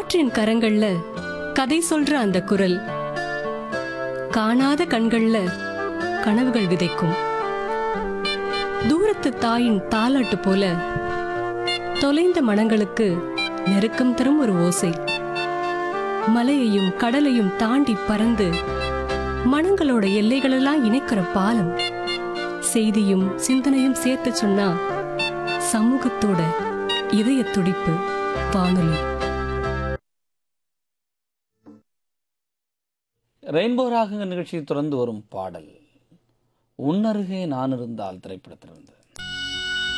காற்றின் கரங்கள்ல கதை சொல்ற அந்த குரல் காணாத கண்கள்ல கனவுகள் விதைக்கும் தூரத்து தாயின் தாலாட்டு போல தொலைந்த மனங்களுக்கு நெருக்கம் தரும் ஒரு ஓசை மலையையும் கடலையும் தாண்டி பறந்து மனங்களோட எல்லைகளெல்லாம் இணைக்கிற பாலம் செய்தியும் சிந்தனையும் சேர்த்து சொன்னா சமூகத்தோட இதய துடிப்பு வானொலி ரெயின்போ ராகங்க நிகழ்ச்சியை தொடர்ந்து வரும் பாடல் உன்னருகே நான் இருந்தால் திரைப்படத்திலிருந்து